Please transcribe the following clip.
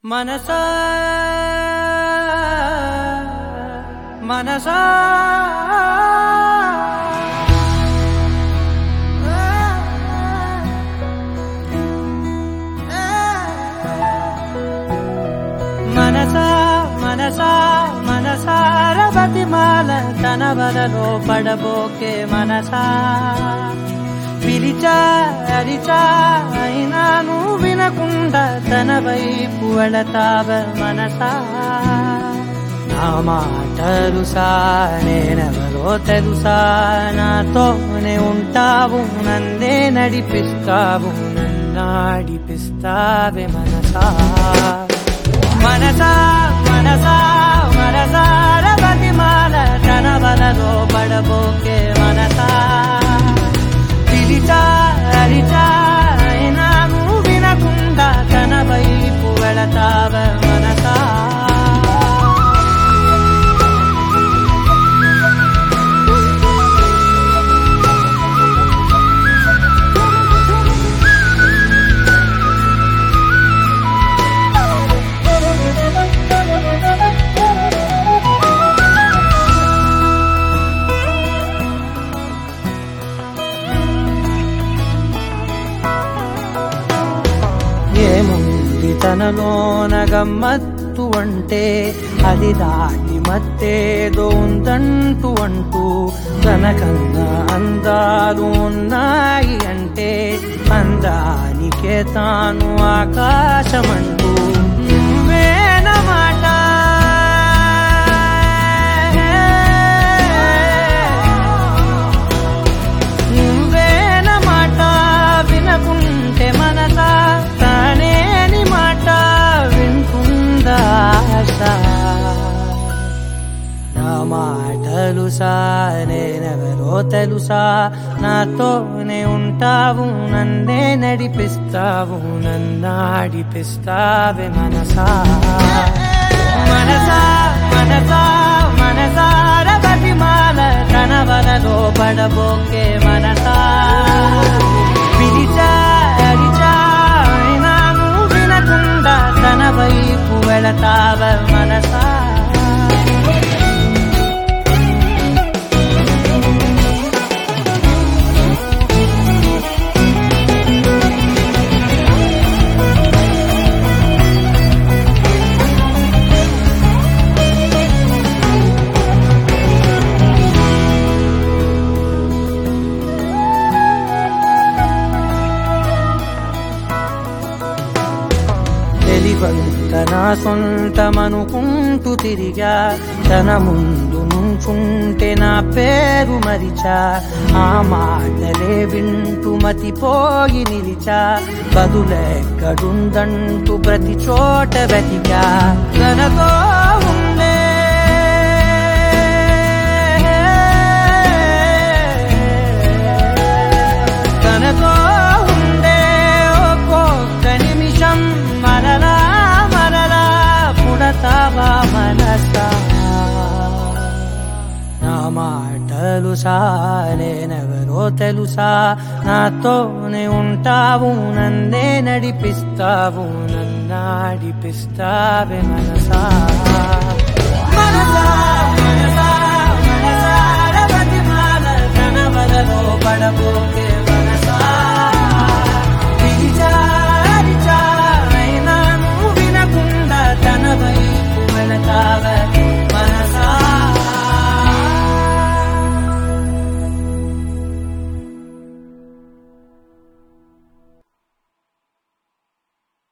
మనసా మనసా మనసా మనసా మనసార బతిమాల తన వలలో పడబోకే మనసా పిలిచా అరిచా అయినా నువ్వు వినకుండా తన వైపు వెళతావ మనసా నా మాటలుసా నేనెవరో తెలుసా నాతోనే ఉంటావు నన్నే నడిపిస్తావు నన్నాడిపిస్తావే మనసా మనసా మనసా మనసార బతిమాల తన వలలో పడబోకే మనసా పిలిచా అరిచా అయినా నువ్వు వినకుండా తన వైపు వెళతావ మనసా ఏముంది తనలోన గమ్మత్తు అంటే అది దాటి మత్తేదో ఉందంటూ అంటూ తనకన్నా అందాలు ఉన్నాయి అంటే అందానికే తాను ఆకాశమంటూ నువ్వేనమాట నువ్వేన మాట వినకుంటే మనసా తానేని మాట వింటుందా ఆశ నా మాటలు సా నేనెవరో తెలుసా నాతోనే ఉంటావు నన్నే నడిపిస్తావు నన్నాడిపిస్తావే మనసా మనసా మనసా మనసార బతిమాల తన వలలో పడబోకే మనసా పిలిచా అరిచా అయినా నువ్వు వినకుండా తన వైపు వెళతావ మనసా తెలివంత నా సొంతమనుకుంటూ తిరిగా తన ముందు నుంచుంటే నా పేరు మరిచా ఆ మాటలే వింటూ మతిపోయి నిలిచా బదులెక్కడుందంటూ ప్రతి చోట వెతికా తనతో ఉండే తనతో ఉండే ఒక్కొక్క నిమిషం మరలా మరలా పుడతావా మనసా నా మాటలు సా నేనెవరో తెలుసా నాతోనే ఉంటావు నన్నే నడిపిస్తావు నన్నాడిపిస్తావే మనసా మనసా మనసా మనసార బతిమాల తన వలలో పడబోకే